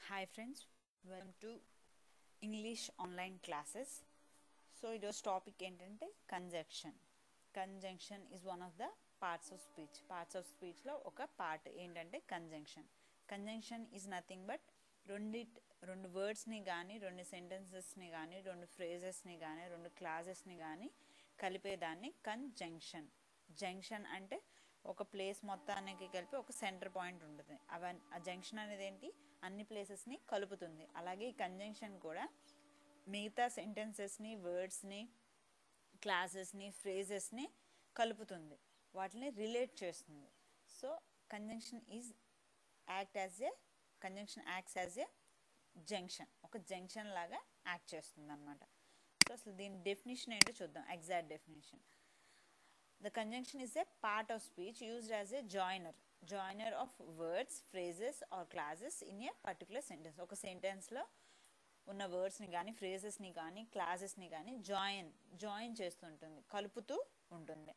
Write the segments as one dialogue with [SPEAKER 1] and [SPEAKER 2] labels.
[SPEAKER 1] Hi friends welcome to English online classes so ఈరోజు topic ఏంటంటే conjunction conjunction is one of the parts of speech parts of స్పీచ్లో ఒక part ఏంటంటే conjunction conjunction is nothing but రెండు రెండు వర్డ్స్ని కానీ రెండు సెంటెన్సెస్ని కానీ రెండు ఫ్రేజెస్ని కానీ రెండు క్లాజెస్ని కానీ కలిపేదాన్ని కంజంక్షన్ జంక్షన్ అంటే ఒక ప్లేస్ మొత్తానికి కలిపి ఒక సెంటర్ పాయింట్ ఉంటుంది అవన్ ఆ జంక్షన్ అనేది ఏంటి అన్ని ప్లేసెస్ని కలుపుతుంది అలాగే ఈ కంజంక్షన్ కూడా మిగతా సెంటెన్సెస్ని వర్డ్స్ని క్లాసెస్ని ఫ్రేజెస్ని కలుపుతుంది వాటిని రిలేట్ చేస్తుంది so conjunction is act as a conjunction acts as a junction ఒక జంక్షన్ లాగా యాక్ట్ చేస్తుంది అనమాట సో అసలు దీని డెఫినేషన్ ఏంటో చూద్దాం exact definition The conjunction is a part of speech used as a joiner. Joiner of words, phrases or clauses in a particular sentence. ఒక సెంటెన్స్లో ఉన్న వర్డ్స్ని కానీ ఫ్రేజెస్ని కానీ క్లాసెస్ని కానీ జాయిన్ జాయిన్ చేస్తుంటుంది కలుపుతూ ఉంటుంది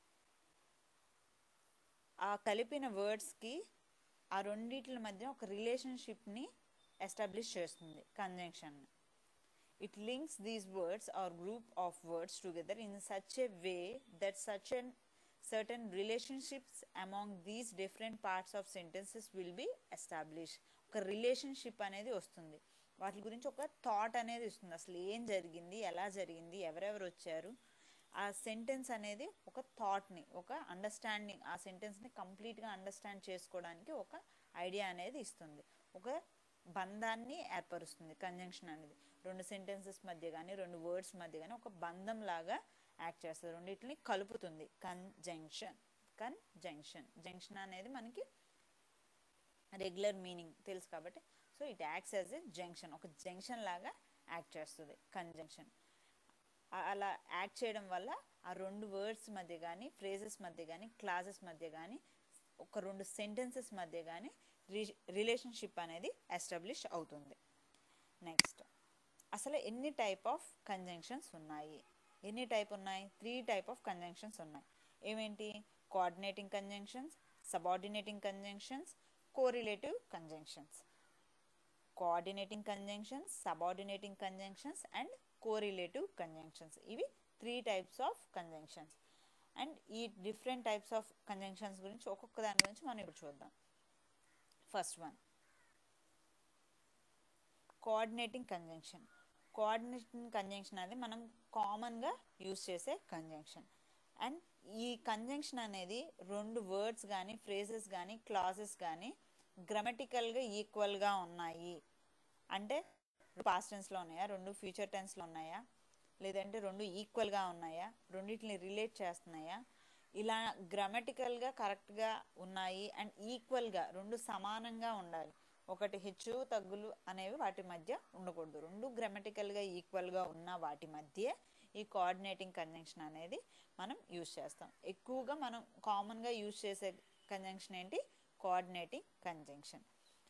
[SPEAKER 1] ఆ కలిపిన వర్డ్స్కి ఆ రెండిట్ల మధ్య ఒక రిలేషన్షిప్ని ఎస్టాబ్లిష్ చేస్తుంది conjunction It links these words or group of words together in such a way that such an certain relationships among these different parts of sentences will be established. ఒక రిలేషన్షిప్ అనేది వస్తుంది వాటి గురించి ఒక థాట్ అనేది వస్తుంది అసలు ఏం జరిగింది ఎలా జరిగింది ఎవరెవరు వచ్చారు ఆ సెంటెన్స్ అనేది ఒక థాట్ని ఒక అండర్స్టాండింగ్ ఆ సెంటెన్స్ని కంప్లీట్గా అండర్స్టాండ్ చేసుకోవడానికి ఒక ఐడియా అనేది ఇస్తుంది ఒక బంధాన్ని ఏర్పరుస్తుంది కంజంక్షన్ అనేది రెండు సెంటెన్సెస్ మధ్య కానీ రెండు వర్డ్స్ మధ్య కానీ ఒక బంధం లాగా యాక్ట్ చేస్తుంది రెండింటిని కలుపుతుంది కంజంక్షన్ కంజంక్షన్ జంక్షన్ అనేది మనకి రెగ్యులర్ మీనింగ్ తెలుసు కాబట్టి so it acts as a junction ఒక జంక్షన్ లాగా యాక్ట్ చేస్తుంది కంజంక్షన్ అలా యాక్ట్ చేయడం వల్ల ఆ రెండు వర్డ్స్ మధ్య కానీ ఫ్రేజెస్ మధ్య కానీ క్లాసెస్ మధ్య కానీ ఒక రెండు సెంటెన్సెస్ మధ్య కానీ రిలేషన్షిప్ అనేది ఎస్టాబ్లిష్ అవుతుంది నెక్స్ట్ అసలు ఎన్ని టైప్ ఆఫ్ కంజంక్షన్స్ ఉన్నాయి ఎన్ని టైప్ ఉన్నాయి త్రీ టైప్ ఆఫ్ కంజంక్షన్స్ ఉన్నాయి ఏమేంటి coordinating conjunctions subordinating conjunctions correlative conjunctions coordinating conjunctions subordinating conjunctions and correlative conjunctions ఇవి three types of conjunctions and ఈ డిఫరెంట్ టైప్స్ ఆఫ్ కంజంక్షన్స్ గురించి ఒక్కొక్క దాని గురించి మనం ఇప్పుడు చూద్దాం first one coordinating conjunction coordinating conjunction అనేది మనం కామన్గా యూస్ చేసే కంజంక్షన్ అండ్ ఈ కంజంక్షన్ అనేది రెండు వర్డ్స్ కానీ ఫ్రేజెస్ కానీ క్లాసెస్ కానీ గ్రామటికల్గా ఈక్వల్గా ఉన్నాయి అంటే పాస్ట్ టెన్స్లో ఉన్నాయా రెండు ఫ్యూచర్ టెన్స్లో ఉన్నాయా లేదంటే రెండు ఈక్వల్గా ఉన్నాయా రెండింటిని రిలేట్ చేస్తున్నాయా ఇలా గ్రామటికల్గా కరెక్ట్గా ఉన్నాయి అండ్ ఈక్వల్గా రెండు సమానంగా ఉండాలి ఒకటి హెచ్చు తగ్గులు అనేవి వాటి మధ్య ఉండకూడదు రెండు గ్రామటికల్గా ఈక్వల్గా ఉన్న వాటి మధ్య ఈ కోఆర్డినేటింగ్ కంజంక్షన్ అనేది మనం యూజ్ చేస్తాం ఎక్కువగా మనం కామన్గా యూజ్ చేసే కంజంక్షన్ ఏంటి కోఆర్డినేటింగ్ కంజంక్షన్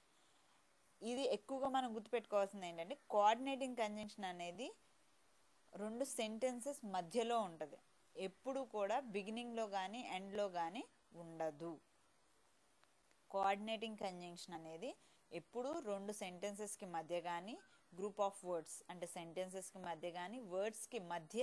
[SPEAKER 1] ఇది ఎక్కువగా మనం గుర్తుపెట్టుకోవాల్సింది ఏంటంటే కోఆర్డినేటింగ్ కంజంక్షన్ అనేది రెండు సెంటెన్సెస్ మధ్యలో ఉంటుంది ఎప్పుడు కూడా బిగినింగ్లో కానీ ఎండ్లో కానీ ఉండదు కోఆర్డినేటింగ్ కంజంక్షన్ అనేది ఎప్పుడు రెండు సెంటెన్సెస్కి మధ్య కానీ గ్రూప్ ఆఫ్ వర్డ్స్ అంటే సెంటెన్సెస్కి మధ్య కానీ వర్డ్స్కి మధ్య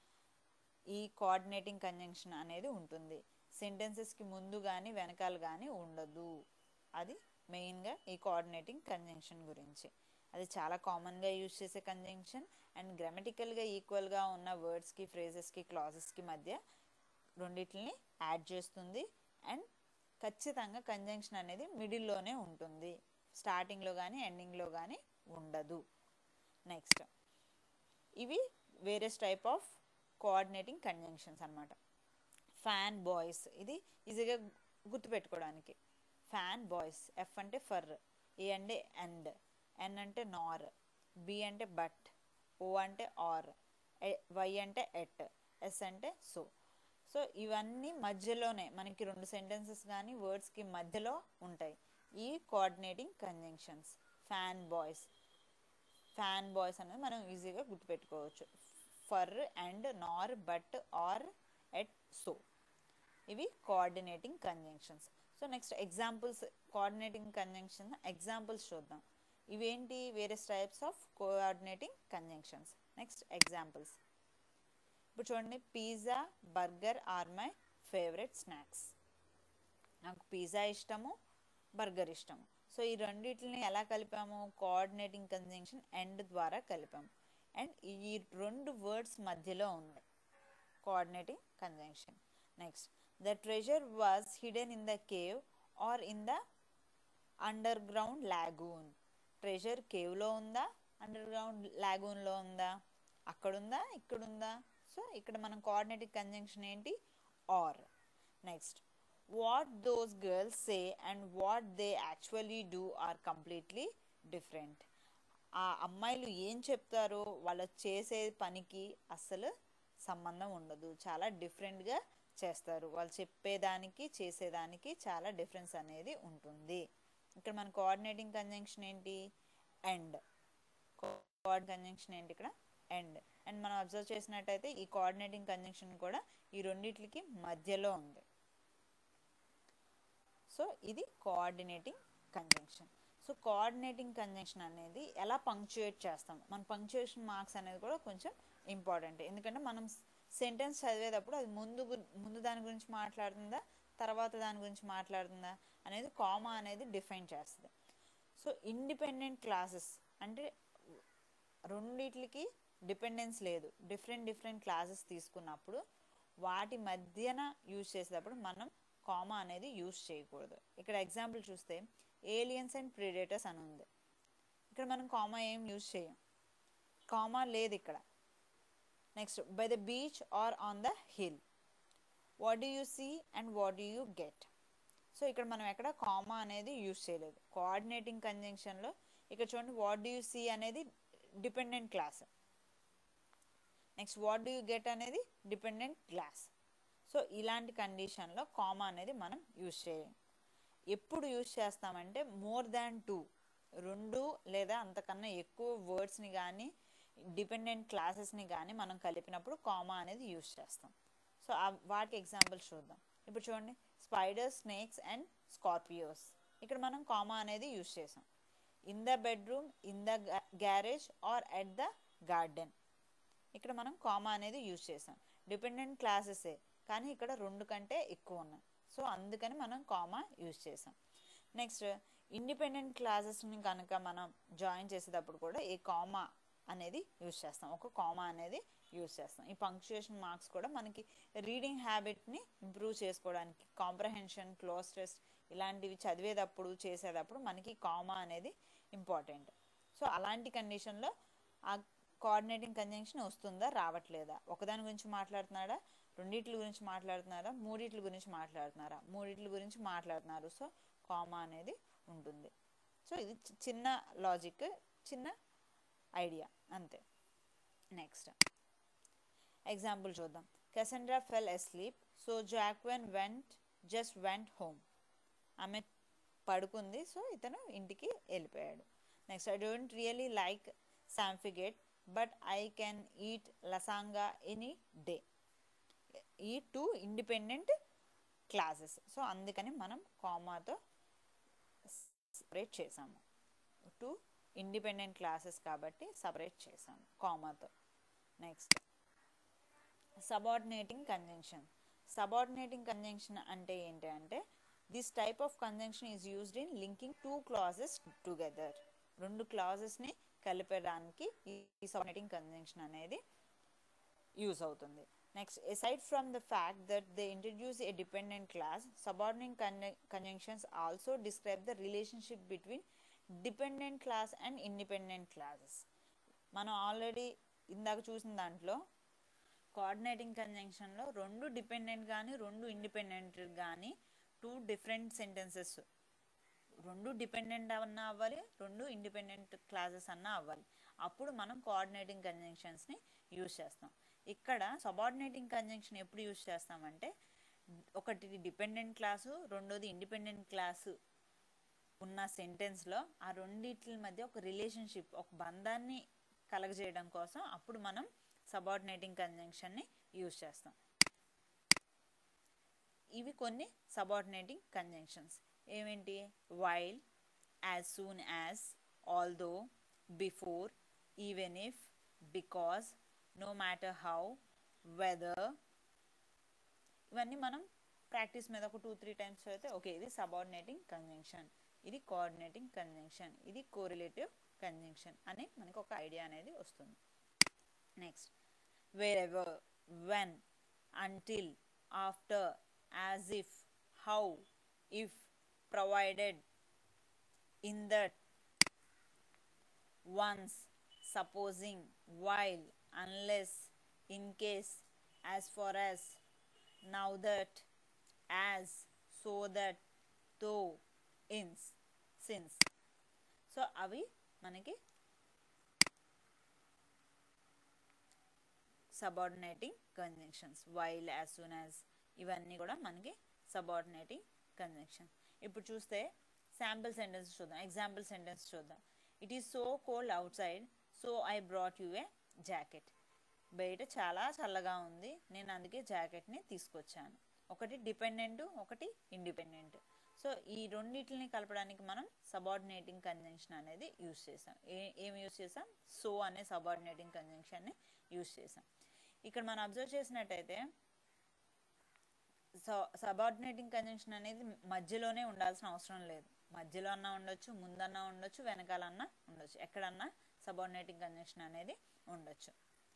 [SPEAKER 1] ఈ కోఆర్డినేటింగ్ కంజంక్షన్ అనేది ఉంటుంది సెంటెన్సెస్కి ముందు కానీ వెనకాల కానీ ఉండదు అది మెయిన్గా ఈ కోఆర్డినేటింగ్ కంజంక్షన్ గురించి అది చాలా కామన్గా యూజ్ చేసే కంజంక్షన్ అండ్ గ్రామటికల్గా ఈక్వల్గా ఉన్న వర్డ్స్కి ఫ్రేజెస్కి క్లాజెస్కి మధ్య రెండిటిని యాడ్ చేస్తుంది అండ్ ఖచ్చితంగా కంజంక్షన్ అనేది మిడిల్లోనే ఉంటుంది స్టార్టింగ్లో కానీ ఎండింగ్లో కానీ ఉండదు నెక్స్ట్ ఇవి various type of coordinating conjunctions అనమాట ఫ్యాన్ బాయ్స్ ఇది ఈజీగా గుర్తుపెట్టుకోవడానికి ఫ్యాన్ బాయ్స్ ఎఫ్ అంటే ఫర్ ఏ అంటే ఎండ్ ఎన్ అంటే నార్ బి అంటే బట్ ఓ అంటే ఆర్ వై అంటే ఎట్ ఎస్ అంటే సో సో ఇవన్నీ మధ్యలోనే మనకి రెండు సెంటెన్సెస్ కానీ వర్డ్స్కి మధ్యలో ఉంటాయి ఈ coordinating conjunctions fan boys fan boys అనేది మనం ఈజీగా గుర్తుపెట్టుకోవచ్చు for and nor but or yet so ఇవి coordinating conjunctions so next examples coordinating conjunction examples చూద్దాం ఇవేంటి various types of coordinating conjunctions next examples ఇప్పుడు చూడండి pizza burger or my favourite snacks నాకు పిజ్జా ఇష్టము బర్గర్ ఇష్టము సో ఈ రెండింటిని ఎలా కలిపాము కోఆర్డినేటింగ్ కంజంక్షన్ ఎండ్ ద్వారా కలిపాము అండ్ ఈ రెండు వర్డ్స్ మధ్యలో ఉంది coordinating conjunction next the treasure was hidden in the cave or in the underground lagoon treasure కేవ్లో ఉందా అండర్ గ్రౌండ్ లాగూన్లో ఉందా అక్కడుందా ఇక్కడుందా సో ఇక్కడ మనం కోఆర్డినేటింగ్ కంజంక్షన్ ఏంటి or next what those girls say and what they actually do are completely different ఆ అమ్మాయిలు ఏం చెప్తారో వాళ్ళు చేసే పనికి అసలు సంబంధం ఉండదు చాలా డిఫరెంట్గా చేస్తారు వాళ్ళు చెప్పేదానికి చేసేదానికి చాలా డిఫరెన్స్ అనేది ఉంటుంది ఇక్కడ మన కోఆర్డినేటింగ్ కంజంక్షన్ ఏంటి ఎండ్ కోఆర్డ్ కంజంక్షన్ ఏంటి ఇక్కడ ఎండ్ అండ్ మనం అబ్జర్వ్ చేసినట్టయితే ఈ కోఆర్డినేటింగ్ కంజంక్షన్ కూడా ఈ రెండిట్లకి మధ్యలో ఉంది సో ఇది coordinating conjunction so coordinating conjunction అనేది ఎలా పంక్చుయేట్ చేస్తాం మన పంక్చుయేషన్ మార్క్స్ అనేది కూడా కొంచెం ఇంపార్టెంట్ ఎందుకంటే మనం సెంటెన్స్ చదివేటప్పుడు అది ముందు గు- ముందు దాని గురించి మాట్లాడుతుందా తర్వాత దాని గురించి మాట్లాడుతుందా అనేది కామా అనేది డిఫైన్ చేస్తుంది సో ఇండిపెండెంట్ క్లాసెస్ అంటే రెండిట్లకి డిపెండెన్స్ లేదు డిఫరెంట్ డిఫరెంట్ క్లాసెస్ తీసుకున్నప్పుడు వాటి మధ్యన యూజ్ చేసేటప్పుడు మనం కామా అనేది యూజ్ చేయకూడదు ఇక్కడ ఎగ్జాంపుల్ చూస్తే ఏలియన్స్ అండ్ ప్రిడేటర్స్ అని ఉంది ఇక్కడ మనం కామా ఏం యూజ్ చేయం కామా లేదు ఇక్కడ next by the beach or on the hill what do you see and what do you get so ఇక్కడ మనం ఎక్కడ కామా అనేది యూజ్ చేయలేదు కోఆర్డినేటింగ్ కంజంక్షన్లో ఇక్కడ చూడండి వాట్ డూ యూ సీ అనేది dependent clause next what do you get అనేది డిపెండెంట్ క్లాస్ సో ఇలాంటి కండిషన్లో కామా అనేది మనం యూజ్ చేయం ఎప్పుడు యూజ్ చేస్తామంటే మోర్ దాన్ టూ రెండు లేదా అంతకన్నా ఎక్కువ వర్డ్స్ని కానీ డిపెండెంట్ క్లాసెస్ని కానీ మనం కలిపినప్పుడు కామా అనేది యూజ్ చేస్తాం సో ఆ వాటికి ఎగ్జాంపుల్స్ చూద్దాం ఇప్పుడు చూడండి స్పైడర్స్ స్నేక్స్ అండ్ స్కార్పియోస్ ఇక్కడ మనం కామా అనేది యూజ్ చేసాం in the bedroom in the garage or at the garden ఇక్కడ మనం కామా అనేది యూజ్ చేసాం డిపెండెంట్ క్లాసెసే కానీ ఇక్కడ రెండు కంటే ఎక్కువ ఉన్నాయి సో అందుకని మనం కామా యూజ్ చేసాం నెక్స్ట్ ఇండిపెండెంట్ క్లాసెస్ని కనుక మనం జాయిన్ చేసేటప్పుడు కూడా ఈ కామా అనేది యూజ్ చేస్తాం ఒక కామా అనేది యూజ్ చేస్తాం ఈ పంక్చుయేషన్ మార్క్స్ కూడా మనకి రీడింగ్ హ్యాబిట్ని ఇంప్రూవ్ చేసుకోవడానికి కాంప్రహెన్షన్ క్లోజ్ టెస్ట్ ఇలాంటివి చదివేటప్పుడు చేసేటప్పుడు మనకి కామా అనేది ఇంపార్టెంట్ సో అలాంటి కండిషన్లో ఆ కోఆర్డినేటింగ్ కంజంక్షన్ వస్తుందా రావట్లేదా ఒకదాని గురించి మాట్లాడుతున్నాడా రెండిట్ల గురించి మాట్లాడుతున్నారా మూడిట్ల గురించి మాట్లాడుతున్నారా మూడిట్ల గురించి మాట్లాడుతున్నారు సో కామా అనేది ఉంటుంది సో ఇది చి- చిన్న లాజిక్ చిన్న ఐడియా అంతే నెక్స్ట్ ఎగ్జాంపుల్ చూద్దాం Cassandra fell asleep so Jaquan went just went home ఆమె పడుకుంది సో ఇతను ఇంటికి వెళ్ళిపోయాడు next I don't really like spaghetti but I can eat lasagna any day ఈ టూ ఇండిపెండెంట్ క్లాసెస్ సో అందుకని మనం కామాతో సపరేట్ చేసాము టూ ఇండిపెండెంట్ క్లాసెస్ కాబట్టి సపరేట్ చేసాము కామాతో next subordinating conjunction subordinating conjunction అంటే ఏంటి అంటే this type of conjunction is used in linking two clauses together రెండు క్లాజెస్ని కలిపేయడానికి ఈ సబార్డినేటింగ్ కంజంక్షన్ అనేది యూజ్ అవుతుంది next aside from the fact that they introduce a dependent clause subordinate conjunctions also describe the relationship between dependent clause and independent clauses మనం already ఇందాక చూసిన దాంట్లో coordinating కంజంక్షన్లో రెండు dependent కానీ రెండు ఇండిపెండెంట్ కానీ టూ డిఫరెంట్ సెంటెన్సెస్ రెండు డిపెండెంట్ అన్నా అవ్వాలి రెండు ఇండిపెండెంట్ క్లాసెస్ అన్నా అవ్వాలి అప్పుడు మనం కోఆర్డినేటింగ్ కంజంక్షన్స్ని యూజ్ చేస్తాం ఇక్కడ సబార్డినేటింగ్ కంజంక్షన్ ఎప్పుడు యూజ్ చేస్తామంటే ఒకటి డిపెండెంట్ క్లాసు రెండోది ఇండిపెండెంట్ క్లాసు ఉన్న సెంటెన్స్లో ఆ రెండిట్ల మధ్య ఒక రిలేషన్షిప్ ఒక బంధాన్ని కలగజేయడం కోసం అప్పుడు మనం సబార్డినేటింగ్ కంజంక్షన్ని యూజ్ చేస్తాం ఇవి కొన్ని సబార్డినేటింగ్ కంజంక్షన్స్ ఏమేంటి while as soon as although before even if because no matter how whether ఇవన్నీ మనం ప్రాక్టీస్ మీద ఒక టూ త్రీ టైమ్స్ అయితే ఓకే ఇది సబార్డినేటింగ్ కంజంక్షన్ ఇది కోఆర్డినేటింగ్ కంజంక్షన్ ఇది కోరిలేటివ్ కంజంక్షన్ అని మనకు ఒక ఐడియా అనేది వస్తుంది next wherever when until after as if how if provided in that once supposing while unless in case as far as now that as so that though ins since so అవి మనకి subordinating conjunctions while as soon as ఇవన్నీ కూడా మనకి subordinating conjunction ఇప్పుడు చూస్తే sample sentence చూద్దాం example sentence చూద్దాం it is so cold outside so I brought you a jacket బయట చాలా చల్లగా ఉంది నేను అందుకే జాకెట్ని తీసుకొచ్చాను ఒకటి డిపెండెంట్ ఒకటి ఇండిపెండెంట్ సో ఈ రెండింటిని కలపడానికి మనం సబార్డినేటింగ్ కంజంక్షన్ అనేది యూజ్ చేసాం ఏ ఏం యూజ్ చేసాం సో అనే సబార్డినేటింగ్ కంజంక్షన్ని యూజ్ చేసాం ఇక్కడ మనం అబ్జర్వ్ చేసినట్టయితే సో సబార్డినేటింగ్ కంజంక్షన్ అనేది మధ్యలోనే ఉండాల్సిన అవసరం లేదు మధ్యలో అన్నా ఉండొచ్చు ముందన్నా ఉండొచ్చు వెనకాలన్నా ఉండొచ్చు ఎక్కడన్నా సబార్డినేటింగ్ కంజంక్షన్ అనేది ఉండొచ్చు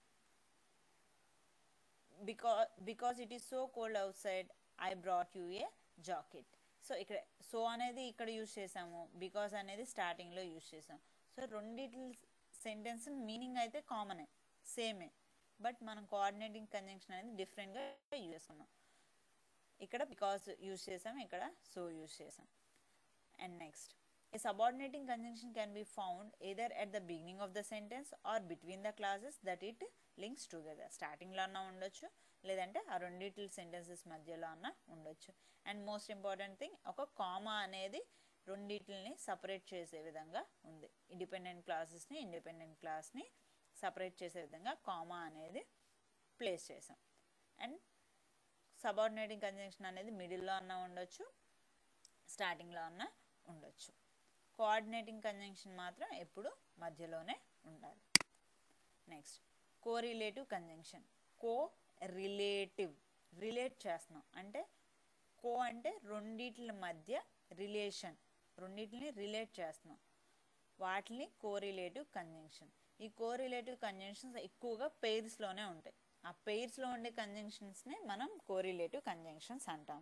[SPEAKER 1] because because it is so cold outside I brought you a jacket so ఇక్కడ సో అనేది ఇక్కడ యూజ్ చేసాము బికాస్ అనేది స్టార్టింగ్లో యూజ్ చేసాం సో రెండిటి సెంటెన్స్ మీనింగ్ అయితే కామనే సేమే బట్ మనం కోఆర్డినేటింగ్ కంజంక్షన్ అనేది డిఫరెంట్గా యూజ్ చేసుకున్నాం ఇక్కడ బికాస్ యూజ్ చేసాం ఇక్కడ సో యూజ్ చేసాం and next A subordinating conjunction can be found either at the beginning of the sentence or between the clauses that it links together. స్టార్టింగ్లో అన్నా ఉండొచ్చు లేదంటే ఆ రెండిటి సెంటెన్సెస్ మధ్యలో అన్న ఉండొచ్చు అండ్ మోస్ట్ ఇంపార్టెంట్ థింగ్ ఒక కామా అనేది రెండిటిని సపరేట్ చేసే విధంగా ఉంది ఇండిపెండెంట్ క్లాసెస్ని ఇండిపెండెంట్ క్లాస్ని సపరేట్ చేసే విధంగా కామా అనేది ప్లేస్ చేసాం అండ్ సబార్డినేటింగ్ కంజంక్షన్ అనేది మిడిల్లో అన్న ఉండొచ్చు స్టార్టింగ్లో అన్న ఉండొచ్చు కోఆర్డినేటింగ్ కంజంక్షన్ మాత్రం ఎప్పుడు మధ్యలోనే ఉండాలి next correlative conjunction correlative relate చేస్తున్నాం అంటే కో అంటే రెండిట్ల మధ్య రిలేషన్ రెండిటిని రిలేట్ చేస్తున్నాం వాటిని కోరిలేటివ్ కంజంక్షన్ ఈ కోరిలేటివ్ కంజంక్షన్స్ ఎక్కువగా పెయిర్స్లోనే ఉంటాయి ఆ పెయిర్స్లో ఉండే కంజంక్షన్స్ని మనం కోరిలేటివ్ కంజంక్షన్స్ అంటాం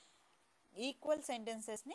[SPEAKER 1] ఈక్వల్ సెంటెన్సెస్ని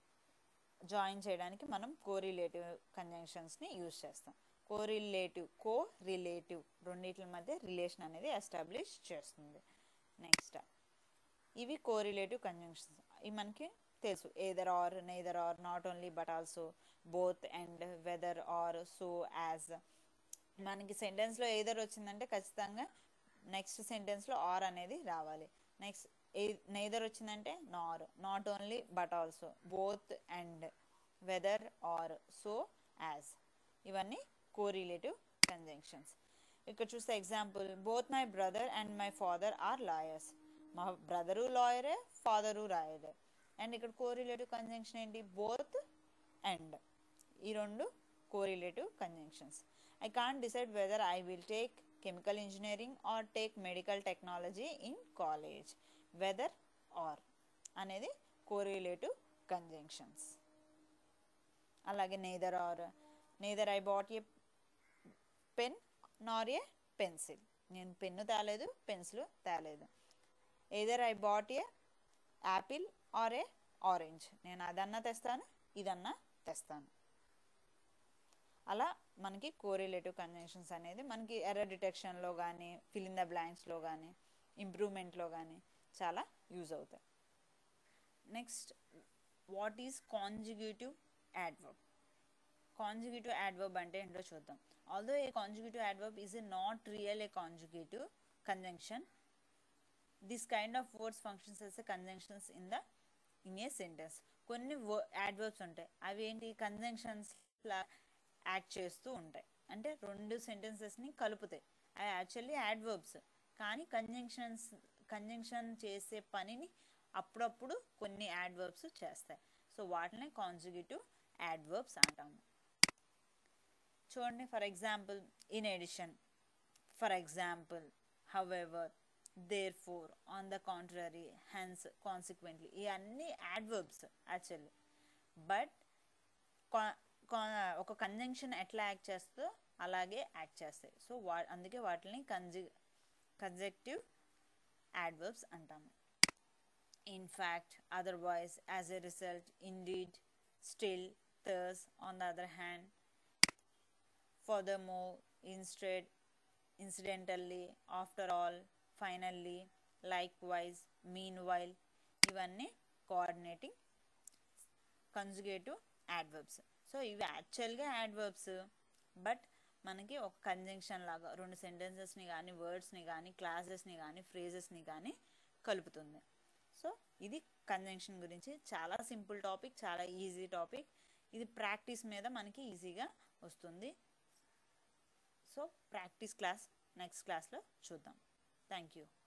[SPEAKER 1] జాయిన్ చేయడానికి మనం కోరిలేటివ్ కంజంక్షన్స్ని యూజ్ చేస్తాం కోరిలేటివ్ కో రిలేటివ్ రెండిట్ల మధ్య రిలేషన్ అనేది ఎస్టాబ్లిష్ చేస్తుంది నెక్స్ట్ ఇవి కోరిలేటివ్ కంజంక్షన్స్ ఇవి మనకి తెలుసు either or neither or not only but also both and whether or so as మనకి సెంటెన్స్లో ఏదర్ వచ్చిందంటే ఖచ్చితంగా నెక్స్ట్ సెంటెన్స్లో ఆర్ అనేది రావాలి నెక్స్ట్ ఏ నేదర్ వచ్చిందంటే nor not only but also both and whether or so as ఇవన్నీ కోరిలేటివ్ కంజంక్షన్స్ ఇక్కడ చూస్తే example both my brother and my father are lawyers మా బ్రదరు లాయరే ఫాదరు లాయరే అండ్ ఇక్కడ కోరిలేటివ్ కంజంక్షన్ ఏంటి బోత్ అండ్ ఈ రెండు correlative conjunctions I can't decide whether I will take chemical engineering or take medical technology in college whether or అనేది correlative conjunctions అలాగే neither or neither I bought A pen nor a pencil నేను pen తేలేదు pencil తేలేదు either I bought a apple or a orange నేను అదన్నా తెస్తాను ఇదన్నా తెస్తాను అలా మనకి కోరిలేటివ్ కంజంక్షన్స్ అనేది మనకి ఎర్ర డిటెక్షన్లో కానీ ఫిల్ ఇన్ ద బ్లాంక్స్లో కానీ ఇంప్రూవ్మెంట్లో కానీ చాలా యూజ్ అవుతాయి next what is conjugative adverb conjugative adverb అంటే ఏంటో చూద్దాం although a conjugative adverb is a not real a conjugative conjunction this kind of words functions as conjunctions in the in a sentence కొన్ని adverbs ఉంటాయి అవి ఏంటి conjunctions లా act చేస్తూ ఉంటాయి అంటే రెండు సెంటెన్సెస్ని కలుపుతాయి అవి యాక్చువల్లీ యాడ్వర్బ్స్ కానీ కంజంక్షన్స్ కంజంక్షన్ చేసే పనిని అప్పుడప్పుడు కొన్ని యాడ్వర్బ్స్ చేస్తాయి సో వాటిని కాంజుగేటివ్ యాడ్వర్బ్స్ అంటాము చూడండి for example in addition for example however therefore on the contrary hence consequently ఇవన్నీ యాడ్వర్బ్స్ యాక్చువల్లీ బట్ ఒక కంజంక్షన్ ఎట్లా యాక్ట్ చేస్తుందో అలాగే యాక్ట్ చేస్తాయి సో వా అందుకే వాటిని కంజి కంజెక్టివ్ యాడ్వర్బ్స్ అంటాము in fact, otherwise, as a result, indeed, still, thus, on the other hand, furthermore, instead, incidentally, after all, finally, likewise, meanwhile, ఇవన్నీ కోఆర్డినేటింగ్ కన్జుగేటివ్ యాడ్వర్బ్స్ సో ఇవి యాక్చువల్గా యాడ్వర్బ్స్ బట్ మనకి ఒక కంజంక్షన్ లాగా రెండు సెంటెన్సెస్ని కానీ వర్డ్స్ని కానీ క్లాసెస్ని కానీ ఫ్రేజెస్ని కానీ కలుపుతుంది సో ఇది కంజంక్షన్ గురించి చాలా సింపుల్ టాపిక్ చాలా ఈజీ టాపిక్ ఇది ప్రాక్టీస్ మీద మనకి ఈజీగా వస్తుంది సో ప్రాక్టీస్ క్లాస్ నెక్స్ట్ క్లాస్లో చూద్దాం థ్యాంక్ యూ